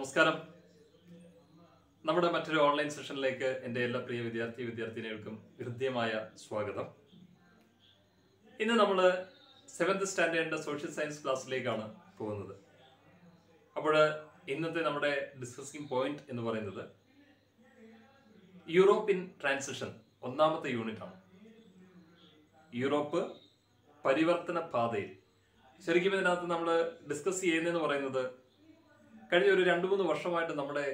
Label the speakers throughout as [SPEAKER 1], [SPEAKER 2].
[SPEAKER 1] നമസ്കാരം നമ്മുടെ മറ്റൊരു ഓൺലൈൻ സെഷനിലേക്ക് എൻ്റെ എല്ലാ പ്രിയ വിദ്യാർത്ഥി വിദ്യാർത്ഥിനികൾക്കും ഹൃദ്യമായ സ്വാഗതം ഇന്ന് നമ്മൾ സെവൻത് സ്റ്റാൻഡേർഡിൻ്റെ സോഷ്യൽ സയൻസ് ക്ലാസ്സിലേക്കാണ് പോകുന്നത് അപ്പോൾ ഇന്നത്തെ നമ്മുടെ ഡിസ്കസിംഗ് പോയിന്റ് എന്ന് പറയുന്നത് യൂറോപ്യൻ ട്രാൻസിഷൻ ഒന്നാമത്തെ യൂണിറ്റ് ആണ് യൂറോപ്പ് പരിവർത്തന പാതയിൽ ശരിക്കും ഇതിനകത്ത് നമ്മൾ ഡിസ്കസ് ചെയ്യുന്നതെന്ന് പറയുന്നത് കഴിഞ്ഞ ഒരു രണ്ട് മൂന്ന് വർഷമായിട്ട് നമ്മുടെ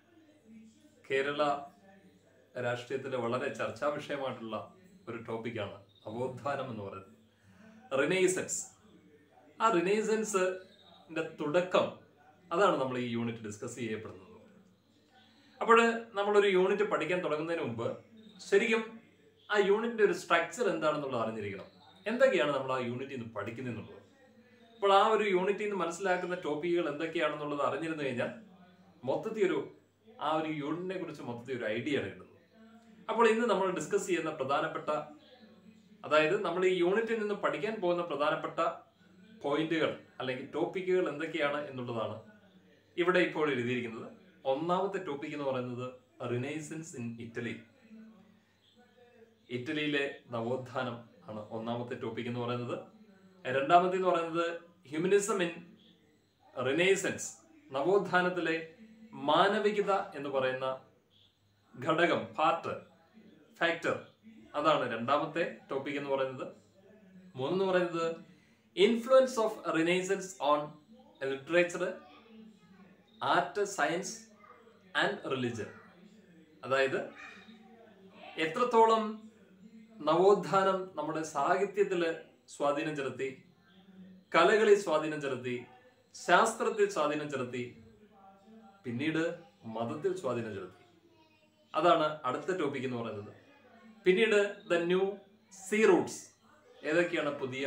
[SPEAKER 1] കേരള രാഷ്ട്രീയത്തിലെ വളരെ ചർച്ചാ വിഷയമായിട്ടുള്ള ഒരു ടോപ്പിക്കാണ് നവോത്ഥാനം എന്ന് പറയുന്നത് റിനൈസൻസ് ആ റിനൈസൻസിന്റെ തുടക്കം അതാണ് നമ്മൾ ഈ യൂണിറ്റ് ഡിസ്കസ് ചെയ്യപ്പെടുന്നത് അപ്പോൾ നമ്മളൊരു യൂണിറ്റ് പഠിക്കാൻ തുടങ്ങുന്നതിന് മുമ്പ് ശരിക്കും ആ യൂണിറ്റിന്റെ ഒരു സ്ട്രക്ചർ എന്താണെന്നുള്ളത് അറിഞ്ഞിരിക്കണം എന്തൊക്കെയാണ് നമ്മൾ ആ യൂണിറ്റിൽ നിന്ന് പഠിക്കുന്നതെന്നുള്ളത് അപ്പോൾ ആ ഒരു യൂണിറ്റിൽ നിന്ന് മനസ്സിലാക്കുന്ന ടോപ്പിക്കുകൾ എന്തൊക്കെയാണെന്നുള്ളത് അറിഞ്ഞിരുന്നു കഴിഞ്ഞാൽ മൊത്തത്തിൽ ഒരു ആ ഒരു യൂണിറ്റിനെ കുറിച്ച് മൊത്തത്തിൽ ഒരു ഐഡിയ ആണ് കിട്ടുന്നത് അപ്പോൾ ഇന്ന് നമ്മൾ ഡിസ്കസ് ചെയ്യുന്ന പ്രധാനപ്പെട്ട അതായത് നമ്മൾ ഈ യൂണിറ്റിൽ നിന്ന് പഠിക്കാൻ പോകുന്ന പ്രധാനപ്പെട്ട പോയിന്റുകൾ അല്ലെങ്കിൽ ടോപ്പിക്കുകൾ എന്തൊക്കെയാണ് എന്നുള്ളതാണ് ഇവിടെ ഇപ്പോൾ എഴുതിയിരിക്കുന്നത് ഒന്നാമത്തെ ടോപ്പിക് എന്ന് പറയുന്നത് റിനൈസൻസ് ഇൻ ഇറ്റലി ഇറ്റലിയിലെ നവോത്ഥാനം ആണ് ഒന്നാമത്തെ ടോപ്പിക് എന്ന് പറയുന്നത് രണ്ടാമത്തെ എന്ന് പറയുന്നത് ഹ്യൂമനിസം ഇൻ റിനൈസൻസ് നവോത്ഥാനത്തിലെ മാനവികത എന്ന് പറയുന്ന ഘടകം പാർട്ട് ഫാക്ടർ അതാണ് രണ്ടാമത്തെ ടോപ്പിക് എന്ന് പറയുന്നത് മൂന്നെന്ന് പറയുന്നത് influence of Renaissance on literature art science and religion അതായത് എത്രത്തോളം നവോത്ഥാനം നമ്മുടെ സാഹിത്യത്തിൽ സ്വാധീനം ചെലുത്തി കലകളിൽ സ്വാധീനം ചെലുത്തി ശാസ്ത്രത്തിൽ സ്വാധീനം ചെലുത്തി പിന്നീട് മതത്തിൽ സ്വാധീനം ചെലുത്തി അതാണ് അടുത്ത ടോപ്പിക് എന്ന് പറയുന്നത് പിന്നീട് ദ ന്യൂ സീ റൂട്ട്സ് ഏതൊക്കെയാണ് പുതിയ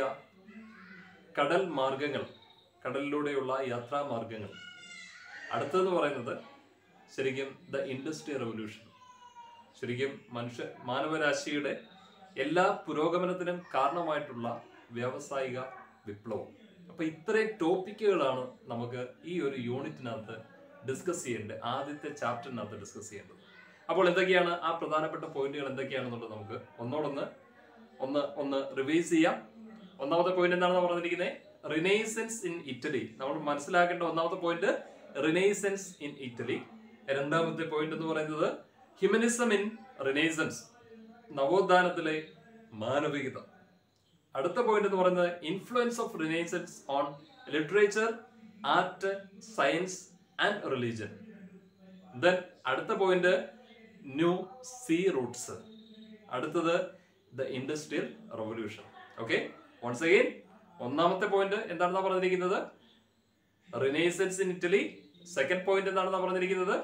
[SPEAKER 1] കടൽ മാർഗങ്ങൾ കടലിലൂടെയുള്ള യാത്രാ മാർഗങ്ങൾ അടുത്തതെന്ന് പറയുന്നത് ശരിക്കും ദ ഇൻഡസ്ട്രി റെവല്യൂഷൻ ശരിക്കും മനുഷ്യ മാനവരാശിയുടെ എല്ലാ പുരോഗമനത്തിനും കാരണമായിട്ടുള്ള വ്യാവസായിക വിപ്ലവം അപ്പൊ ഇത്രയും ടോപ്പിക്കുകളാണ് നമുക്ക് ഈ ഒരു യൂണിറ്റിനകത്ത് ഡിസ്കസ് ചെയ്യേണ്ടത് ആദ്യത്തെ ചാപ്റ്ററിനകത്ത് ഡിസ്കസ് ചെയ്യേണ്ടത് അപ്പോൾ എന്തൊക്കെയാണ് ആ പ്രധാനപ്പെട്ട പോയിന്റുകൾ എന്തൊക്കെയാണെന്നുള്ളത് നമുക്ക് ഒന്നോടൊന്ന് ഒന്ന് ഒന്ന് റിവൈസ് ചെയ്യാം ഒന്നാമത്തെ പോയിന്റ് എന്താണെന്ന് പറഞ്ഞിരിക്കുന്നത് റിനൈസൻസ് ഇൻ ഇറ്റലി നമ്മൾ മനസ്സിലാക്കേണ്ട ഒന്നാമത്തെ പോയിന്റ് റിനൈസൻസ് ഇൻ ഇറ്റലി രണ്ടാമത്തെ പോയിന്റ് എന്ന് പറയുന്നത് ഹ്യൂമനിസം ഇൻ റിനൈസൻസ് നവോത്ഥാനത്തിലെ മാനവികത അടുത്ത പോയിന്റ് എന്ന് പറയുന്നത് influence of Renaissance on literature art science and religion then അടുത്ത പോയിന്റ് ന്യൂ സീ റൂട്ട്സ് അടുത്തത് the industrial revolution okay once again ഒന്നാമത്തെ പോയിന്റ് എന്താണെന്നാ പറഞ്ഞിരിക്കുന്നത് Renaissance in Italy second point എന്താണെന്നാ പറഞ്ഞിരിക്കുന്നത്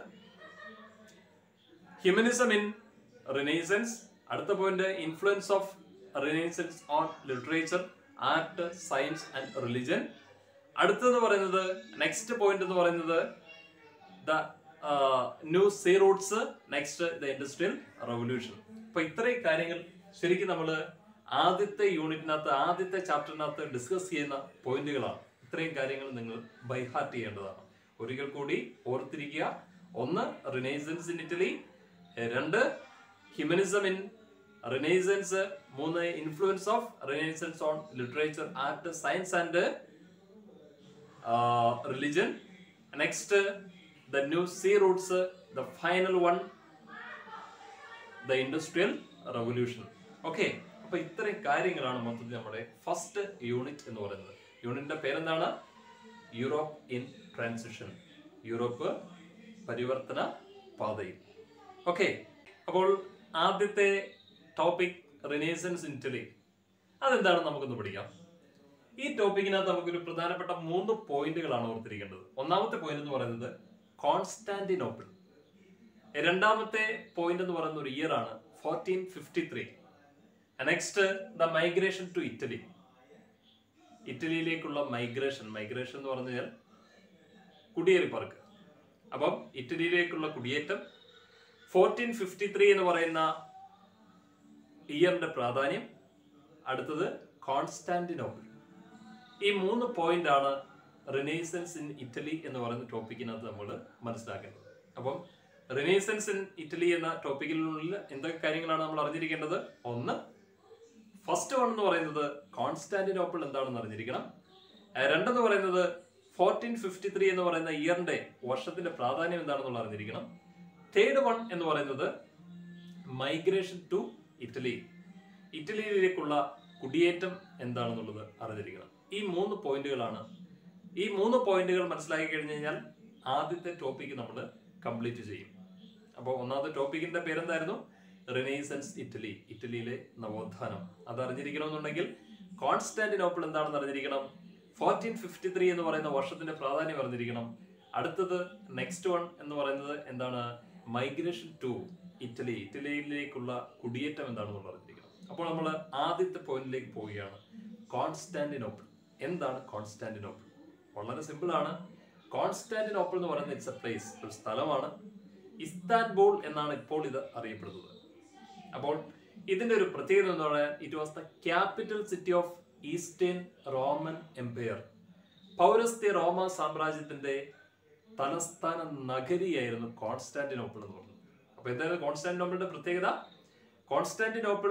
[SPEAKER 1] ഹ്യൂമനിസം ഇൻ റിനൈസൻസ് അടുത്ത point influence of Renaissance on literature art science and religion അടുത്തെന്ന് പറയുന്നത് നെക്സ്റ്റ് പോയിന്റ് എന്ന് പറയുന്നത് the new sea routes next the industrial revolution അപ്പൊ ഇത്രയും കാര്യങ്ങൾ ശരിക്കും നമ്മൾ ആദ്യത്തെ യൂണിറ്റിനകത്ത് ആദ്യത്തെ ചാപ്റ്ററിനകത്ത് ഡിസ്കസ് ചെയ്യുന്ന പോയിന്റുകളാണ് ഇത്രയും കാര്യങ്ങൾ നിങ്ങൾ ബൈഹാർട്ട് ചെയ്യേണ്ടതാണ് ഒരിക്കൽ കൂടി ഓർത്തിരിക്കുക ഒന്ന് റിനൈസൻസ് ഇൻ ഇറ്റലി രണ്ട് ഹ്യൂമനിസം ഇൻ റിനൈസൻസ് മൂന്ന് influence of Renaissance on literature art science and religion next the new sea routes the final one the industrial revolution okay അപ്പൊ ഇത്രയും കാര്യങ്ങളാണ് മൊത്തത്തിൽ നമ്മുടെ ഫസ്റ്റ് യൂണിറ്റ് എന്ന് പറയുന്നത് യൂണിറ്റിന്റെ പേരെന്താണ് യൂറോപ്പ് ഇൻ ട്രാൻസിഷൻ യൂറോപ്പ് പരിവർത്തന പാതയിൽ ഓക്കെ അപ്പോൾ ആദ്യത്തെ ടോപ്പിക് റിനേസൻസ് ഇൻ ഇറ്റലി അതെന്താണ് നമുക്കൊന്ന് പഠിക്കാം ഈ ടോപ്പിക്കിനകത്ത് നമുക്കൊരു പ്രധാനപ്പെട്ട മൂന്ന് പോയിന്റുകളാണ് ഓർത്തിരിക്കേണ്ടത് ഒന്നാമത്തെ പോയിന്റ് എന്ന് പറയുന്നത് കോൺസ്റ്റാന്റിനോപ്പിൾ രണ്ടാമത്തെ പോയിന്റ് എന്ന് പറയുന്ന ഒരു ഇയർ ആണ് fourteen fifty three next the migration to Italy ഇറ്റലിയിലേക്കുള്ള മൈഗ്രേഷൻ മൈഗ്രേഷൻ എന്ന് പറഞ്ഞു കഴിഞ്ഞാൽ കുടിയേറി പറക്ക് അപ്പം ഇറ്റലിയിലേക്കുള്ള കുടിയേറ്റം ഫോർട്ടീൻ ഫിഫ്റ്റി ത്രീ എന്ന് പറയുന്ന ഇയറിന്റെ പ്രാധാന്യം അടുത്തത് കോൺസ്റ്റാന്റിനോപ്പിൾ ഈ മൂന്ന് പോയിന്റ് ആണ് റിനേസൻസ് ഇൻ ഇറ്റലി എന്ന് പറയുന്ന ടോപ്പിക്കിനകത്ത് നമ്മൾ മനസ്സിലാക്കേണ്ടത് അപ്പം റിനേസൻസ് ഇൻ ഇറ്റലി എന്ന ടോപ്പിക്കിനുള്ളിൽ എന്തൊക്കെ കാര്യങ്ങളാണ് നമ്മൾ അറിഞ്ഞിരിക്കേണ്ടത് ഒന്ന് ഫസ്റ്റ് വൺ എന്ന് പറയുന്നത് കോൺസ്റ്റാന്റിനോപ്പിൾ എന്താണെന്ന് അറിഞ്ഞിരിക്കണം ആ, രണ്ടെന്ന് പറയുന്നത് ഫോർട്ടീൻ ഫിഫ്റ്റി ത്രീ എന്ന് പറയുന്ന ഇയറിന്റെ വർഷത്തിന്റെ പ്രാധാന്യം എന്താണെന്നുള്ള അറിഞ്ഞിരിക്കണം തേർഡ് വൺ എന്ന് പറയുന്നത് മൈഗ്രേഷൻ ടു ഇറ്റലി ഇറ്റലിയിലേക്കുള്ള കുടിയേറ്റം എന്താണെന്നുള്ളത് അറിഞ്ഞിരിക്കണം ഈ മൂന്ന് പോയിന്റുകളാണ് ഈ മൂന്ന് പോയിന്റുകൾ മനസ്സിലാക്കി കഴിഞ്ഞു കഴിഞ്ഞാൽ ആദ്യത്തെ ടോപ്പിക്ക് നമ്മൾ കംപ്ലീറ്റ് ചെയ്യും അപ്പോൾ ഒന്നാമത്തെ ടോപ്പിക്കിന്റെ പേരെന്തായിരുന്നു റിനൈസൻസ് ഇറ്റലി ഇറ്റലിയിലെ നവോത്ഥാനം അത് അറിഞ്ഞിരിക്കണമെന്നുണ്ടെങ്കിൽ കോൺസ്റ്റാന്റിനോപ്പിൾ എന്താണെന്ന് അറിഞ്ഞിരിക്കണം ഫോർട്ടീൻ ഫിഫ്റ്റി ത്രീ എന്ന് പറയുന്ന വർഷത്തിന്റെ പ്രാധാന്യം അറിഞ്ഞിരിക്കണം അടുത്തത് നെക്സ്റ്റ് വൺ എന്ന് പറയുന്നത് എന്താണ് മൈഗ്രേഷൻ ടു ഇറ്റലി ഇറ്റലിയിലേക്കുള്ള കുടിയേറ്റം എന്താണെന്ന് അറിഞ്ഞിരിക്കണം അപ്പോൾ നമ്മൾ ആദ്യത്തെ പോയിന്റിലേക്ക് പോവുകയാണ് കോൺസ്റ്റാന്റിനോപ്പിൾ എന്താണ് കോൺസ്റ്റാന്റിനോപ്പിൾ വളരെ സിമ്പിൾ ആണ് കോൺസ്റ്റാന്റിനോപ്പിൾ എന്ന് പറയുന്നത് ഇറ്റ്സ് എ പ്ലേസ് ഒരു സ്ഥലമാണ് ഇസ്താൻബുൾ എന്നാണ് ഇപ്പോൾ ഇത് അറിയപ്പെടുന്നത് അപ്പോൾ ഇതിന്റെ ഒരു പ്രത്യേകത എന്ന് പറയാൻ it was the capital city of Eastern Roman Empire പൗരസ്ത്യ റോമ സാമ്രാജ്യത്തിന്റെ തലസ്ഥാന നഗരിയായിരുന്നു കോൺസ്റ്റാന്റിനോപ്പിൾ എന്ന് പറയുന്നത് അപ്പൊ എന്തായിരുന്നു കോൺസ്റ്റാന്റിനോപ്പിളിന്റെ പ്രത്യേകത Constantinople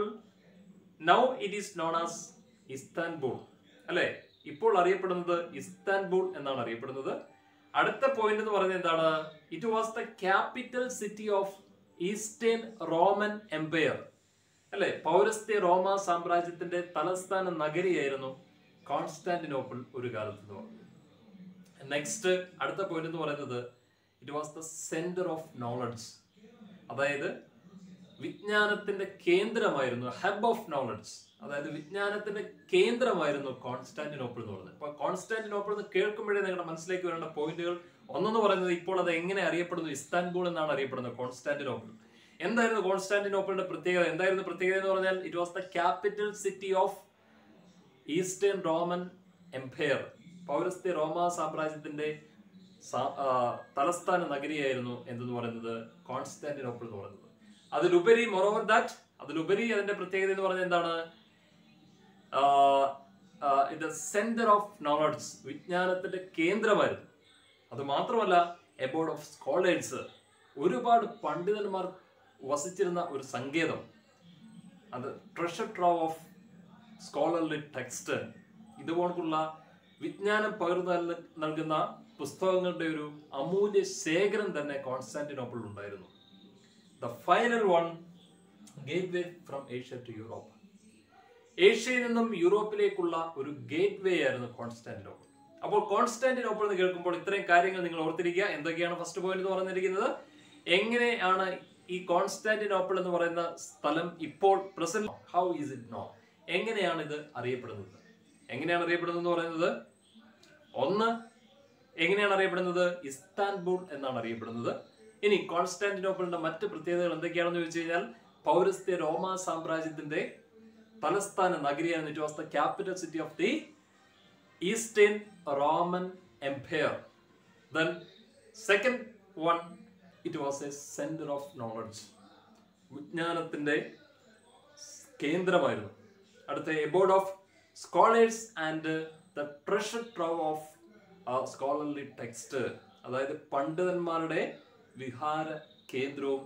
[SPEAKER 1] now it is known as Istanbul അല്ലെ ഇപ്പോൾ അറിയപ്പെടുന്നത് ഇസ്താൻബുൾ എന്നാണ് അറിയപ്പെടുന്നത് അടുത്ത പോയിന്റ് എന്ന് പറയുന്നത് എന്താണ് it was the capital city of Eastern Roman Empire അല്ലെ പൗരസ്ത്യ റോമ സാമ്രാജ്യത്തിന്റെ തലസ്ഥാന നഗരിയായിരുന്നു കോൺസ്റ്റാന്റിനോപ്പിൾ ഒരു കാലത്ത് എന്ന് പറയുന്നത് നെക്സ്റ്റ് അടുത്ത പോയിന്റ് എന്ന് പറയുന്നത് it was the centre of knowledge അതായത് വിജ്ഞാനത്തിന്റെ കേന്ദ്രമായിരുന്നു ഹബ് ഓഫ് നോളജ് അതായത് വിജ്ഞാനത്തിന്റെ കേന്ദ്രമായിരുന്നു കോൺസ്റ്റാന്റിനോപ്പിൾ എന്ന് പറയുന്നത് അപ്പൊ കോൺസ്റ്റാന്റിനോപ്പിൾ എന്ന് കേൾക്കുമ്പോഴേ നിങ്ങളുടെ മനസ്സിലേക്ക് വരേണ്ട പോയിന്റുകൾ ഒന്നെന്ന് പറയുന്നത് ഇപ്പോൾ അത് എങ്ങനെ അറിയപ്പെടുന്നു ഇസ്താൻബുൾ എന്നാണ് അറിയപ്പെടുന്നത് കോൺസ്റ്റാന്റിനോപ്പിൾ എന്തായിരുന്നു കോൺസ്റ്റാന്റിനോപ്പിളിന്റെ പ്രത്യേകത എന്തായിരുന്നു പ്രത്യേകത എന്ന് പറഞ്ഞാൽ it was the capital city of Eastern Roman Empire പൗരസ്ത്യ റോമ സാമ്രാജ്യത്തിന്റെ സാ- ആ, തലസ്ഥാന നഗരിയായിരുന്നു എന്തെന്ന് പറയുന്നത് കോൺസ്റ്റാന്റിനോപ്പിൾ എന്ന് പറയുന്നത് അതിലുപരി മൊറോവർ ദാറ്റ് അതിലുപരി അതിന്റെ പ്രത്യേകത എന്ന് പറഞ്ഞാൽ എന്താണ് ഇത് സെന്റർ ഓഫ് നോളജ് വിജ്ഞാനത്തിന്റെ കേന്ദ്രമായിരുന്നു അത് മാത്രമല്ല എബോർഡ് ഓഫ് സ്കോളേഴ്സ് ഒരുപാട് പണ്ഡിതന്മാർ വസിച്ചിരുന്ന ഒരു സങ്കേതം അത് treasure trove of scholarly text ഇതുപോലുള്ള വിജ്ഞാനം പകർന്നു നൽ- നൽകുന്ന പുസ്തകങ്ങളുടെ ഒരു അമൂല്യ ശേഖരം തന്നെ കോൺസ്റ്റാന്റിനോപ്പിൾ ഉണ്ടായിരുന്നു the final one gateway from Asia to Europe ഏഷ്യയിൽ നിന്നും യൂറോപ്പിലേക്കുള്ള ഒരു ഗേറ്റ് വേ ആയിരുന്നു കോൺസ്റ്റാന്റിനോപ്പിൾ അപ്പോൾ കോൺസ്റ്റാന്റിനോപ്പിൾ എന്ന് കേൾക്കുമ്പോൾ ഇത്രയും കാര്യങ്ങൾ നിങ്ങൾ ഓർത്തിരിക്കുക എന്തൊക്കെയാണ് ഫസ്റ്റ് പോയിന്റ് എന്ന് പറഞ്ഞിരിക്കുന്നത് എങ്ങനെയാണ് ഈ കോൺസ്റ്റാന്റിനോപ്പിൾ എന്ന് പറയുന്ന സ്ഥലം ഇപ്പോൾ present how is it know എങ്ങനെയാണ് ഇത് അറിയപ്പെടുന്നത് എങ്ങനെയാണ് അറിയപ്പെടുന്നത് എന്ന് പറയുന്നത് ഒന്ന് എങ്ങനെയാണ് അറിയപ്പെടുന്നത് ഇസ്താൻബുൾ എന്നാണ് അറിയപ്പെടുന്നത് ഇനി കോൺസ്റ്റാന്റിനോപ്പിളിന്റെ മറ്റ് പ്രത്യേകതകൾ എന്തൊക്കെയാണെന്ന് ചോദിച്ചു കഴിഞ്ഞാൽ പൗരസ്ത്യ റോമ സാമ്രാജ്യത്തിന്റെ തലസ്ഥാന നഗരിയാണ് it was the capital city of the Eastern Roman Empire then second one it was a centre of knowledge വിജ്ഞാനത്തിന്റെ കേന്ദ്രമായിരുന്നു അടുത്ത a board of scholars and the treasure trove of scholarly text അതായത് പണ്ഡിതന്മാരുടെ വിഹാര കേന്ദ്രവും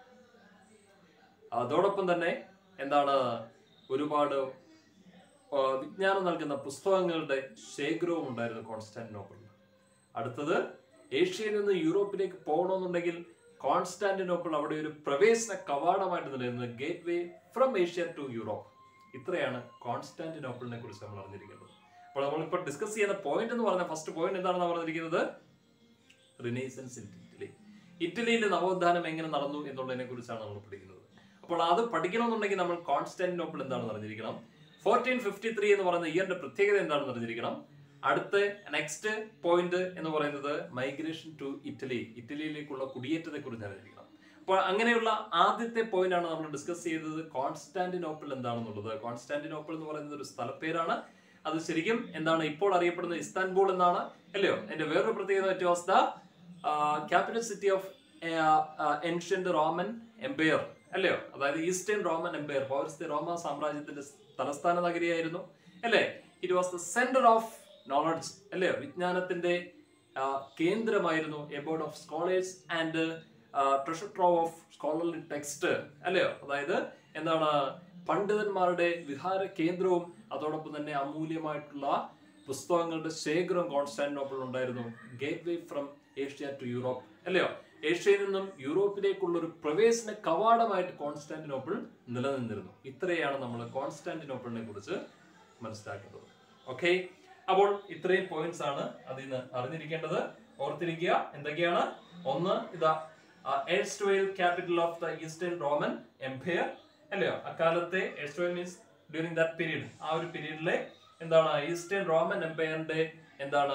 [SPEAKER 1] അതോടൊപ്പം തന്നെ എന്താണ് ഒരുപാട് ആ, വിജ്ഞാനം നൽകുന്ന പുസ്തകങ്ങളുടെ ശേഖരവും ഉണ്ടായിരുന്നു കോൺസ്റ്റാന്റിനോപ്പിളിൽ അടുത്തത് ഏഷ്യയിൽ നിന്ന് യൂറോപ്പിലേക്ക് പോകണമെന്നുണ്ടെങ്കിൽ കോൺസ്റ്റാന്റിനോപ്പിൾ അവിടെ ഒരു പ്രവേശന കവാടമായിട്ട് നിലനിന്നത് gateway from Asia to Europe ഇത്രയാണ് കോൺസ്റ്റാന്റിനോപ്പിളിനെ കുറിച്ച് നമ്മൾ അറിഞ്ഞിരിക്കുന്നത് അപ്പോൾ നമ്മളിപ്പോൾ ഡിസ്കസ് ചെയ്യുന്ന പോയിന്റ് എന്ന് പറഞ്ഞ ഫസ്റ്റ് പോയിന്റ് എന്താണെന്ന് പറഞ്ഞിരിക്കുന്നത് റിനൈസൻസ് ഇൻ ഇറ്റലി ഇറ്റലിയിലെ നവോത്ഥാനം എങ്ങനെ നടന്നു എന്നുള്ളതിനെ കുറിച്ചാണ് നമ്മൾ പഠിക്കുന്നത് അപ്പോൾ അത് പഠിക്കണമെന്നുണ്ടെങ്കിൽ നമ്മൾ കോൺസ്റ്റാന്റിനോപ്പിൾ എന്താണെന്ന് അറിഞ്ഞിരിക്കണം ഫോർട്ടീൻ ഫിഫ്റ്റി ത്രീ എന്ന് പറയുന്ന ഇയറിന്റെ പ്രത്യേകത എന്താണെന്ന് അറിഞ്ഞിരിക്കണം അടുത്ത നെക്സ്റ്റ് പോയിന്റ് എന്ന് പറയുന്നത് മൈഗ്രേഷൻ ടു ഇറ്റലി ഇറ്റലിയിലേക്കുള്ള കുടിയേറ്റത്തെ കുറിച്ച് അറിഞ്ഞിരിക്കണം അപ്പോൾ അങ്ങനെയുള്ള ആദ്യത്തെ പോയിന്റ് ആണ് നമ്മൾ ഡിസ്കസ് ചെയ്തത് കോൺസ്റ്റാന്റിനോപ്പിൾ എന്താണെന്നുള്ളത് കോൺസ്റ്റാന്റിനോപ്പിൾ എന്ന് പറയുന്നത് ഒരു സ്ഥലപ്പേരാണ് അത് ശരിക്കും എന്താണ് ഇപ്പോൾ അറിയപ്പെടുന്നത് ഇസ്താൻബുൾ എന്നാണ് അല്ലയോ എന്റെ വേറൊരു പ്രത്യേകത വ്യത്യാസത capital city of ancient Roman Empire അല്ലയോ അതായത് ഈസ്റ്റേൺ റോമൻ എംപയർ പൗരസ്ത്യ റോമ സാമ്രാജ്യത്തിന്റെ തലസ്ഥാന നഗരിയായിരുന്നു അല്ലേ it was the centre of knowledge അല്ലേ വിജ്ഞാനത്തിന്റെ ആ, കേന്ദ്രമായിരുന്നു A board of scholars and treasure trove of scholarly text അല്ലയോ അതായത് എന്താണ് പണ്ഡിതന്മാരുടെ വിഹാര കേന്ദ്രവും അതോടൊപ്പം തന്നെ അമൂല്യമായിട്ടുള്ള പുസ്തകങ്ങളുടെ ശേഖരം കോൺസ്റ്റാന്റിനോപ്പിൾ ഉണ്ടായിരുന്നു gateway from Asia to Europe അല്ലയോ ഏഷ്യയിൽ നിന്നും യൂറോപ്പിലേക്കുള്ള ഒരു പ്രവേശന കവാടമായിട്ട് കോൺസ്റ്റാന്റിനോപ്പിൾ നിലനിന്നിരുന്നു ഇത്രയാണ് നമ്മൾ കോൺസ്റ്റാന്റിനോപ്പിളിനെ കുറിച്ച് മനസ്സിലാക്കുന്നത് ഓക്കെ അപ്പോൾ ഇത്രയും പോയിന്റ്സ് ആണ് അതിൽ നിന്ന് അറിഞ്ഞിരിക്കേണ്ടത് ഓർത്തിരിക്കുക എന്തൊക്കെയാണ് ഒന്ന് ഇതാ എസ്റ്റ്വെയിൽ capital of the Eastern Roman Empire അല്ലയോ അക്കാലത്തെ എസ്റ്റ്വെയിൽ മീൻസ് ഡ്യൂറിംഗ് ദാറ്റ് പീരീഡ് ആ ഒരു പീരീഡിലെ എന്താണ് ഈസ്റ്റേൺ റോമൻ എംപയറിന്റെ എന്താണ്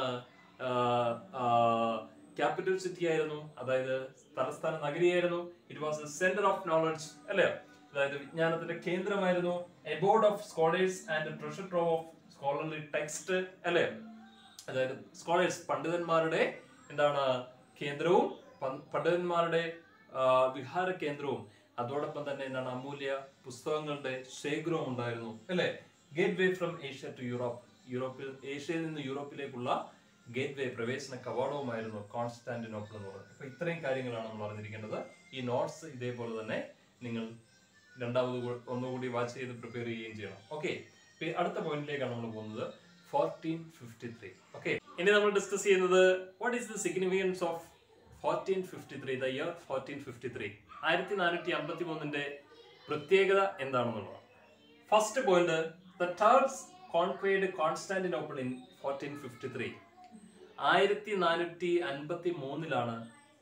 [SPEAKER 1] ക്യാപിറ്റൽ സിറ്റി ആയിരുന്നു അതായത് തലസ്ഥാന നഗരിയായിരുന്നു it was a centre of knowledge അല്ലേ അതായത് വിജ്ഞാനത്തിന്റെ കേന്ദ്രമായിരുന്നു A board of scholars and treasure trove of scholarly text അല്ലേ അതായത് സ്കോളേഴ്സ് പണ്ഡിതന്മാരുടെ എന്താണ് കേന്ദ്രവും പ- പണ്ഡിതന്മാരുടെ ആ, വിഹാര കേന്ദ്രവും അതോടൊപ്പം തന്നെ എന്താണ് അമൂല്യ പുസ്തകങ്ങളുടെ ശേഖരവും ഉണ്ടായിരുന്നു അല്ലേ gateway from Asia to Europe യൂറോപ്പിൽ ഏഷ്യയിൽ നിന്ന് യൂറോപ്പിലേക്കുള്ള ഗേറ്റ് വേ പ്രവേശന കവാടവുമായിരുന്നു കോൺസ്റ്റാന്റിനോപ്പിൾ എന്ന് പറയുന്നത് അപ്പൊ ഇത്രയും കാര്യങ്ങളാണ് നമ്മൾ അറിഞ്ഞിരിക്കേണ്ടത് ഈ നോട്ട്സ് ഇതേപോലെ തന്നെ നിങ്ങൾ രണ്ടാമത് കൂ- ഒന്നുകൂടി വാച്ച് ചെയ്ത് പ്രിപ്പയർ ചെയ്യുകയും ചെയ്യണം ഓക്കെ അടുത്ത പോയിന്റിലേക്കാണ് നമ്മൾ പോകുന്നത് ഫോർട്ടീൻ ഫിഫ്റ്റി ത്രീ ഓക്കെ ഇനി നമ്മൾ ഡിസ്കസ് ചെയ്യുന്നത് what is the significance of fourteen fifty three the year fourteen fifty three ആയിരത്തി നാനൂറ്റി അമ്പത്തി മൂന്നിന്റെ പ്രത്യേകത എന്താണെന്നുള്ളതാണ് first point the Turks conquered Constantinople in fourteen fifty three ആയിരത്തി നാനൂറ്റി അൻപത്തി മൂന്നിലാണ്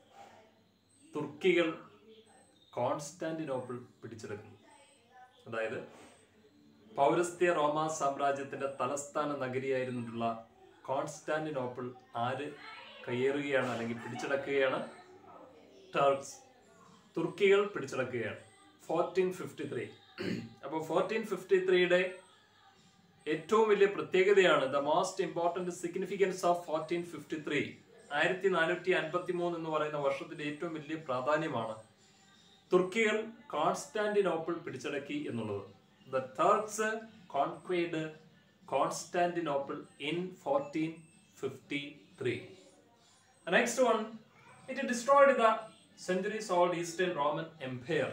[SPEAKER 1] തുർക്കികൾ കോൺസ്റ്റാന്റിനോപ്പിൾ പിടിച്ചെടുക്കുന്നത് അതായത് പൗരസ്ത്യ റോമ സാമ്രാജ്യത്തിന്റെ തലസ്ഥാന നഗരിയായിരുന്നിട്ടുള്ള കോൺസ്റ്റാന്റിനോപ്പിൾ ആര് കയ്യേറുകയാണ് അല്ലെങ്കിൽ പിടിച്ചടക്കുകയാണ് ടർക്സ് തുർക്കികൾ പിടിച്ചടക്കുകയാണ് ഫോർട്ടീൻ ഫിഫ്റ്റി ത്രീ അപ്പോൾ ഫോർട്ടീൻ ഫിഫ്റ്റി ത്രീയുടെ ഏറ്റവും വലിയ പ്രത്യേകതയാണ് the most important significance of fourteen fifty three ആയിരത്തി നാനൂറ്റി അൻപത്തി മൂന്ന് എന്ന് പറയുന്ന വർഷത്തിന്റെ ഏറ്റവും വലിയ പ്രാധാന്യമാണ് തുർക്കികൾ കോൺസ്റ്റാന്റിനോപ്പിൾ പിടിച്ചടക്കി എന്നുള്ളത് the Turks conquered Constantinople in fourteen fifty three next one it destroyed the centuries old Eastern Roman Empire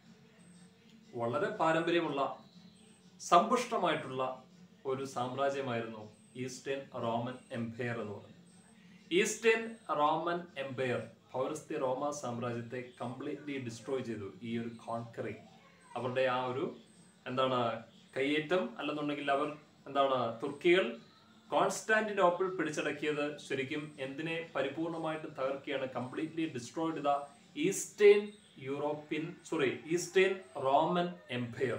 [SPEAKER 1] വളരെ പാരമ്പര്യമുള്ള സമ്പുഷ്ടമായിട്ടുള്ള ഒരു സാമ്രാജ്യമായിരുന്നു ഈസ്റ്റേൺ റോമൻ എംപയർ എന്ന് പറയുന്നത് ഈസ്റ്റേൺ റോമൻ എംപയർ പൗരസ്ത്യ റോമ സാമ്രാജ്യത്തെ കംപ്ലീറ്റ്ലി ഡിസ്ട്രോയ് ചെയ്തു ഈ ഒരു കോൺകറിങ് അവരുടെ ആ ഒരു എന്താണ് കയ്യേറ്റം അല്ലെന്നുണ്ടെങ്കിൽ അവർ എന്താണ് തുർക്കികൾ കോൺസ്റ്റാന്റിനോപ്പിൾ പിടിച്ചടക്കിയത് ശരിക്കും എന്തിനെ പരിപൂർണമായിട്ട് തകർക്കുകയാണ് completely destroyed the Eastern European sorry Eastern Roman Empire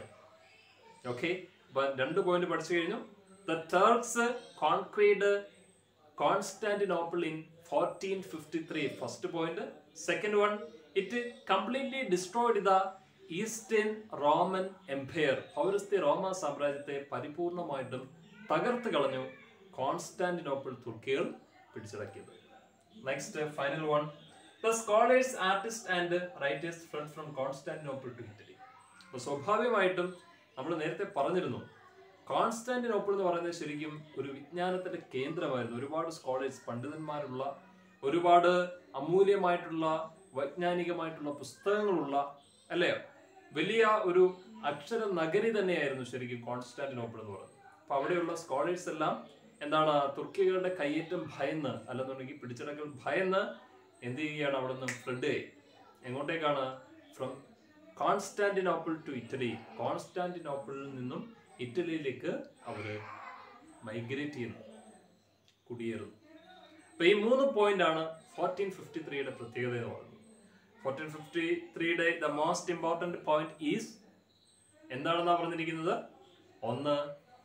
[SPEAKER 1] okay അപ്പൊ രണ്ട് പോയിന്റ് പഠിച്ചു കഴിഞ്ഞു the Turks conquered Constantinople in fourteen fifty three first point second one it completely destroyed the Eastern Roman Empire പൗരസ്ത്യ റോമ സാമ്രാജ്യത്തെ പരിപൂർണമായിട്ടും തകർത്ത് കളഞ്ഞു കോൺസ്റ്റാന്റിനോപ്പിൾ തുർക്കികൾ പിടിച്ചടക്കിയത് next final one the scholars artist and writers fled from Constantinople to Italy അപ്പോൾ സ്വാഭാവികമായിട്ടും നമ്മൾ നേരത്തെ പറഞ്ഞിരുന്നു കോൺസ്റ്റാന്റിനോപ്പിൾ എന്ന് പറയുന്നത് ശരിക്കും ഒരു വിജ്ഞാനത്തിന്റെ കേന്ദ്രമായിരുന്നു ഒരുപാട് സ്കോളേഴ്സ് പണ്ഡിതന്മാരുള്ള ഒരുപാട് അമൂല്യമായിട്ടുള്ള വൈജ്ഞാനികമായിട്ടുള്ള പുസ്തകങ്ങളുള്ള അല്ലേ വലിയ ഒരു അക്ഷര നഗരി തന്നെയായിരുന്നു ശരിക്കും കോൺസ്റ്റാന്റിനോപ്പിൾ എന്ന് പറയുന്നത് അപ്പൊ അവിടെയുള്ള സ്കോളേഴ്സ് എല്ലാം എന്താണ് തുർക്കികളുടെ കയ്യേറ്റം ഭയന്ന് അല്ലെന്നുണ്ടെങ്കിൽ പിടിച്ചടക്കൽ ഭയന്ന് എന്ത് ചെയ്യുകയാണ് അവിടെ നിന്ന് ഫ്ലഡ് എങ്ങോട്ടേക്കാണ് ഫ്രം കോൺസ്റ്റാന്റിനോപ്പിൾ ടു ഇറ്റലി കോൺസ്റ്റാന്റിനോപ്പിളിൽ നിന്നും ഇറ്റലിയിലേക്ക് അവര് മൈഗ്രേറ്റ് ചെയ്യുന്നു കുടിയേറുന്നു അപ്പൊ ഈ മൂന്ന് പോയിന്റ് ആണ് ഫോർട്ടീൻ ഫിഫ്റ്റി ത്രീയുടെ പ്രത്യേകത എന്ന് പറയുന്നത് ഫോർട്ടീൻ ഫിഫ്റ്റി ത്രീയുടെ the most important point is എന്താണെന്നാ പറഞ്ഞിരിക്കുന്നത് ഒന്ന്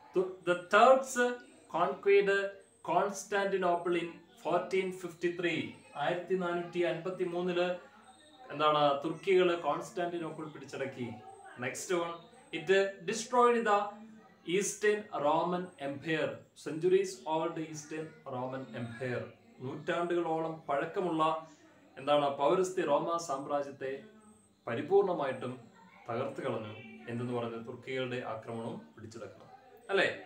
[SPEAKER 1] the Turks conquered Constantinople in fourteen fifty three ആയിരത്തി നാനൂറ്റി അൻപത്തി മൂന്നില് എന്താണ് തുർക്കികൾ കോൺസ്റ്റാന്റിനോപ്പിൾ പിടിച്ചടക്കി next one it destroyed the Eastern Roman Empire centuries old Eastern Roman Empire നൂറ്റാണ്ടുകളോളം പഴക്കമുള്ള എന്താണ് പൗരസ്ത്യ റോമ സാമ്രാജ്യത്തെ പരിപൂർണമായിട്ടും തകർത്ത് കളഞ്ഞു എന്തെന്ന് പറഞ്ഞ് തുർക്കികളുടെ ആക്രമണവും പിടിച്ചെടുക്കണം അല്ലേ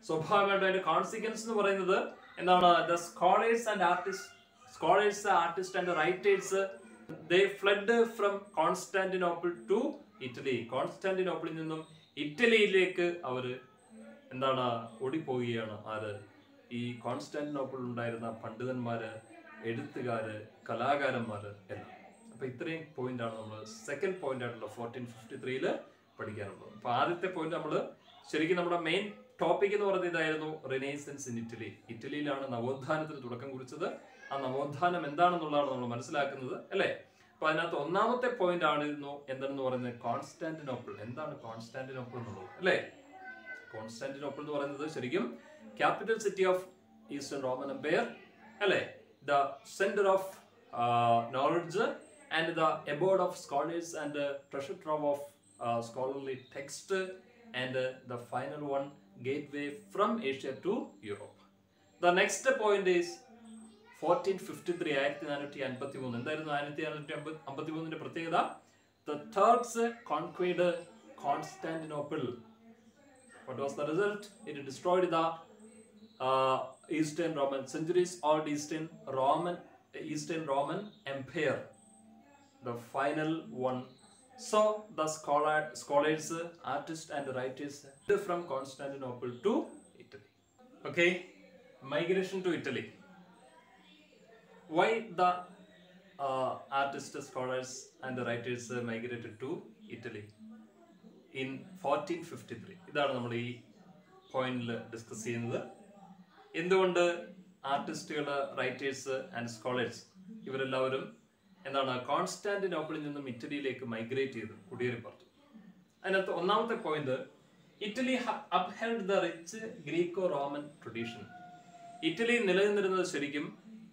[SPEAKER 1] സ്വാഭാവികമായിട്ടും അതിന്റെ കോൺസിക്വൻസ് എന്ന് പറയുന്നത് എന്താണ് the scholars and artist scholars artist and writers they fled from Constantinople to Italy കോൺസ്റ്റാന്റിനോപ്പിളിൽ നിന്നും ഇറ്റലിയിലേക്ക് അവര് എന്താണ് ഓടിപ്പോവുകയാണ് ആര് ഈ കോൺസ്റ്റാന്റിനോപ്പിളിൽ ഉണ്ടായിരുന്ന പണ്ഡിതന്മാര് എഴുത്തുകാര് കലാകാരന്മാര് എല്ലാം അപ്പൊ ഇത്രയും പോയിന്റ് ആണ് നമ്മൾ സെക്കൻഡ് പോയിന്റ് ആയിട്ടുള്ള ഫോർട്ടീൻ ഫിഫ്റ്റി ത്രീയില് പഠിക്കാനുള്ളത് അപ്പൊ ആദ്യത്തെ പോയിന്റ് നമ്മൾ ശരിക്കും നമ്മുടെ മെയിൻ ടോപ്പിക് എന്ന് പറയുന്നത് ഇതായിരുന്നു റിനേസൻസ് ഇൻ ഇറ്റലി ഇറ്റലിയിലാണ് നവോത്ഥാനത്തിന് തുടക്കം കുറിച്ചത് ആ നവോത്ഥാനം എന്താണെന്നുള്ളതാണ് നമ്മൾ മനസ്സിലാക്കുന്നത് അല്ലേ അപ്പൊ അതിനകത്ത് ഒന്നാമത്തെ പോയിന്റ് ആയിരുന്നു എന്താണെന്ന് പറയുന്നത് കോൺസ്റ്റാന്റിനോപ്പിൾ എന്താണ് കോൺസ്റ്റാന്റിനോപ്പിൾ എന്നുള്ളത് അല്ലേ കോൺസ്റ്റാന്റിനോപ്പിൾ എന്ന് പറയുന്നത് ശരിക്കും capital city of Eastern Roman Empire അല്ലേ the centre of knowledge and the abode of scholars and treasure trove of scholarly text and the final one gateway from Asia to Europe the next point is fourteen fifty three ആയിരത്തി നാനൂറ്റി അൻപത്തി മൂന്ന് എന്തായിരുന്നു ആയിരത്തി നാനൂറ്റി അമ്പത്തി മൂന്നിന്റെ പ്രത്യേകത the Turks conquered Constantinople What was the result? It destroyed the uh, Eastern Roman centuries, old Eastern Roman Eastern Roman Empire, the final one. So the scholar, scholars, artists, and writers from Constantinople to Italy. Okay, migration to Italy. Why the uh, artists, scholars, and the writers uh, migrated to Italy? In fourteen fifty three ഇതാണ് നമ്മൾ ഈ പോയിന്റിൽ discuss ചെയ്യുന്നത് എന്തുകൊണ്ട് ആർട്ടിസ്റ്റുകൾ writers and scholars ഇവരെല്ലാവരും എന്താണ് കോൺസ്റ്റാന്റിനോപ്പിളിൽ നിന്നും ഇറ്റലിയിലേക്ക് മൈഗ്രേറ്റ് ചെയ്തു കുടിയേറിപ്പറത്തു അതിനകത്ത് ഒന്നാമത്തെ point Italy upheld the rich Greco Roman tradition Italy നിലനിന്നിരുന്നത് ശരിക്കും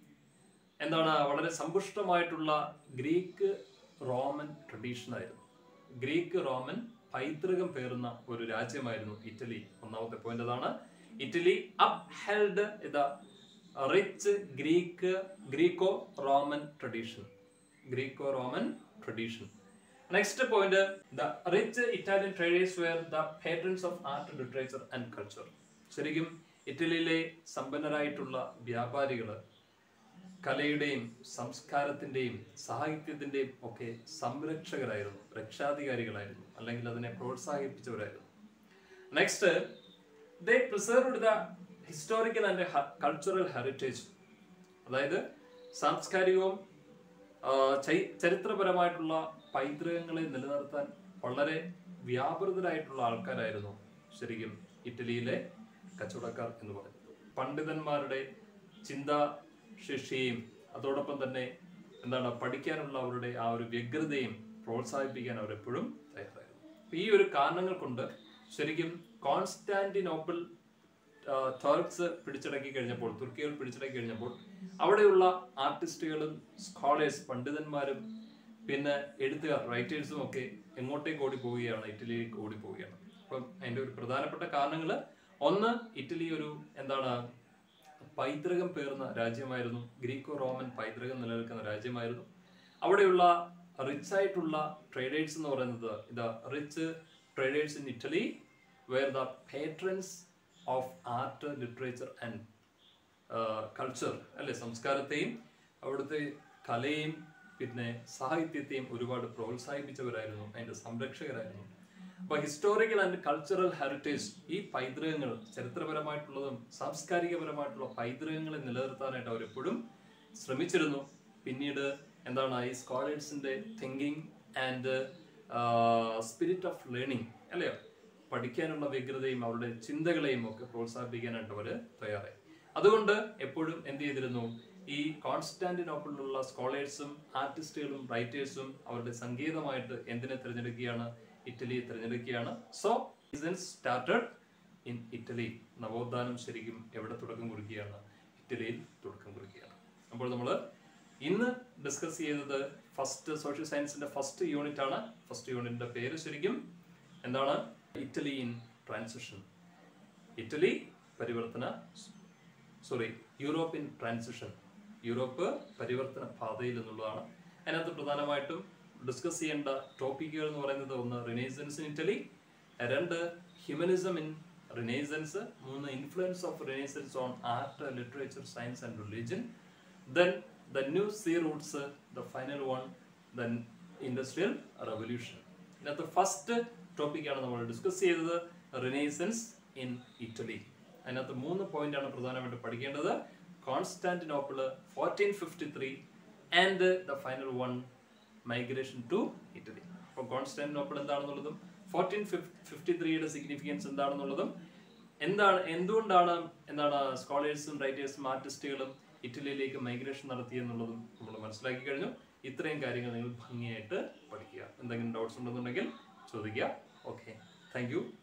[SPEAKER 1] എന്താണ് വളരെ സമ്പുഷ്ടമായിട്ടുള്ള ഗ്രീക്ക് റോമൻ ട്രഡീഷൻ ആയിരുന്നു ഗ്രീക്ക് റോമൻ പൈതൃകം പേറുന്ന ഒരു രാജ്യമായിരുന്നു ഇറ്റലി ഒന്നാമത്തെ പോയിന്റ് അതാണ് Italy upheld the rich Greek Greco Roman tradition Greco Roman tradition next point the rich Italian traders were the patrons of art literature and culture ശരിക്കും ഇറ്റലിയിലെ സമ്പന്നരായിട്ടുള്ള വ്യാപാരികള് കലയുടെയും സംസ്കാരത്തിന്റെയും സാഹിത്യത്തിന്റെയും ഒക്കെ സംരക്ഷകരായിരുന്നു രക്ഷാധികാരികളായിരുന്നു അല്ലെങ്കിൽ അതിനെ പ്രോത്സാഹിപ്പിച്ചവരായിരുന്നു next they preserved the historical and cultural heritage അതായത് സാംസ്കാരികവും ആ, ചൈ- ചരിത്രപരമായിട്ടുള്ള പൈതൃകങ്ങളെ നിലനിർത്താൻ വളരെ വ്യാപൃതരായിട്ടുള്ള ആൾക്കാരായിരുന്നു ശരിക്കും ഇറ്റലിയിലെ കച്ചവടക്കാർ എന്ന് പറയുന്നത് പണ്ഡിതന്മാരുടെ ചിന്താശേഷിയും അതോടൊപ്പം തന്നെ എന്താണ് പഠിക്കാനുള്ള അവരുടെ ആ ഒരു വ്യഗ്രതയും പ്രോത്സാഹിപ്പിക്കാൻ അവർ എപ്പോഴും തയ്യാറായിരുന്നു അപ്പൊ ഈ ഒരു കാരണങ്ങൾ കൊണ്ട് ശരിക്കും കോൺസ്റ്റാന്റിനോപ്പിൾ ടർക്സ് പിടിച്ചടക്കി കഴിഞ്ഞപ്പോൾ തുർക്കികൾ പിടിച്ചടക്കി കഴിഞ്ഞപ്പോൾ അവിടെയുള്ള ആർട്ടിസ്റ്റുകളും സ്കോളേഴ്സ് പണ്ഡിതന്മാരും പിന്നെ എഴുത്തുകാർ റൈറ്റേഴ്സും ഒക്കെ എങ്ങോട്ടേക്ക് ഓടി പോവുകയാണ് ഇറ്റലിയിലേക്ക് ഓടി പോവുകയാണ് അപ്പം അതിന്റെ ഒരു പ്രധാനപ്പെട്ട കാരണങ്ങൾ ഒന്ന് ഇറ്റലി ഒരു എന്താണ് പൈതൃകം പേർന്ന രാജ്യമായിരുന്നു ഗ്രീക്കോ റോമൻ പൈതൃകം നിലനിൽക്കുന്ന രാജ്യമായിരുന്നു അവിടെയുള്ള റിച്ച് ആയിട്ടുള്ള ട്രേഡേഴ്സ് എന്ന് പറയുന്നത് ഇത് rich traders in Italy were the patrons of art literature and culture അല്ലെ സംസ്കാരത്തെയും അവിടുത്തെ കലയും പിന്നെ സാഹിത്യത്തെയും ഒരുപാട് പ്രോത്സാഹിപ്പിച്ചവരായിരുന്നു അതിന്റെ സംരക്ഷകരായിരുന്നു അപ്പൊ ഹിസ്റ്റോറിക്കൽ ആൻഡ് കൾച്ചറൽ ഹെറിറ്റേജ് ഈ പൈതൃകങ്ങൾ ചരിത്രപരമായിട്ടുള്ളതും സാംസ്കാരികപരമായിട്ടുള്ള പൈതൃകങ്ങളെ നിലനിർത്താനായിട്ട് അവരെപ്പോഴും ശ്രമിച്ചിരുന്നു പിന്നീട് എന്താണ് ഈ സ്കോളേഴ്സിന്റെ thinking and spirit of learning അല്ലയോ പഠിക്കാനുള്ള വ്യഗ്രതയും അവരുടെ ചിന്തകളെയും ഒക്കെ പ്രോത്സാഹിപ്പിക്കാനായിട്ട് അവർ തയ്യാറായി അതുകൊണ്ട് എപ്പോഴും എന്ത് ചെയ്തിരുന്നു ഈ കോൺസ്റ്റാന്റിനോപ്പിളിലുള്ള സ്കോളേഴ്സും ആർട്ടിസ്റ്റുകളും റൈറ്റേഴ്സും അവരുടെ സംഗീതമായിട്ട് എന്തിനെ തിരഞ്ഞെടുക്കുകയാണ് ഇറ്റലിയെ തിരഞ്ഞെടുക്കുകയാണ് സോ സ്റ്റാർട്ടഡ് ഇൻ ഇറ്റലി നവോത്ഥാനം ശരിക്കും എവിടെ തുടക്കം കുറിക്കുകയാണ് ഇറ്റലിയിൽ തുടക്കം കുറിക്കുകയാണ് അപ്പോൾ നമ്മൾ ഇന്ന് ഡിസ്കസ് ചെയ്തത് ഫസ്റ്റ് സോഷ്യൽ സയൻസിന്റെ ഫസ്റ്റ് യൂണിറ്റ് ആണ് ഫസ്റ്റ് യൂണിറ്റിന്റെ പേര് ശരിക്കും എന്താണ് ഇറ്റലി ഇൻ ട്രാൻസിഷൻ ഇറ്റലി പരിവർത്തന sorry Europe in transition Europe പരിവർത്തന പാതയിൽ എന്നുള്ളതാണ് അതിനകത്ത് പ്രധാനമായിട്ടും ഡിസ്കസ് ചെയ്യേണ്ട ടോപ്പിക്കുകൾ എന്ന് പറയുന്നത് ഒന്ന് റിനേസൻസ് ഇൻ ഇറ്റലി രണ്ട് ഹ്യൂമനിസം ഇൻ റിനേസൻസ് മൂന്ന് influence of Renaissance on art literature science and religion then the new sea routes the final one then industrial revolution ഇതിനകത്ത് ഫസ്റ്റ് ടോപ്പിക്കാണ് നമ്മൾ ഡിസ്കസ് ചെയ്തത് റിനേസൻസ് ഇൻ ഇറ്റലി അതിനകത്ത് മൂന്ന് point ആണ് പ്രധാനമായിട്ട് പഠിക്കേണ്ടത് Constantinople fourteen fifty three and the final one migration to Italy അപ്പോൾ കോൺസ്റ്റാന്റിനോപ്പിൾ എന്താണെന്നുള്ളതും ഫോർട്ടീൻ ഫിഫ്റ്റി ത്രീയുടെ സിഗ്നിഫിക്കൻസ് എന്താണെന്നുള്ളതും എന്താണ് എന്തുകൊണ്ടാണ് എന്താണ് സ്കോളേഴ്സും റൈറ്റേഴ്സും ആർട്ടിസ്റ്റുകളും ഇറ്റലിയിലേക്ക് മൈഗ്രേഷൻ നടത്തിയെന്നുള്ളതും നമ്മൾ മനസ്സിലാക്കി കഴിഞ്ഞു ഇത്രയും കാര്യങ്ങൾ നിങ്ങൾ ഭംഗിയായിട്ട് പഠിക്കുക എന്തെങ്കിലും ഡൗട്ട്സ് ഉണ്ടെന്നുണ്ടെങ്കിൽ ചോദിക്കുക ഓക്കെ താങ്ക് യു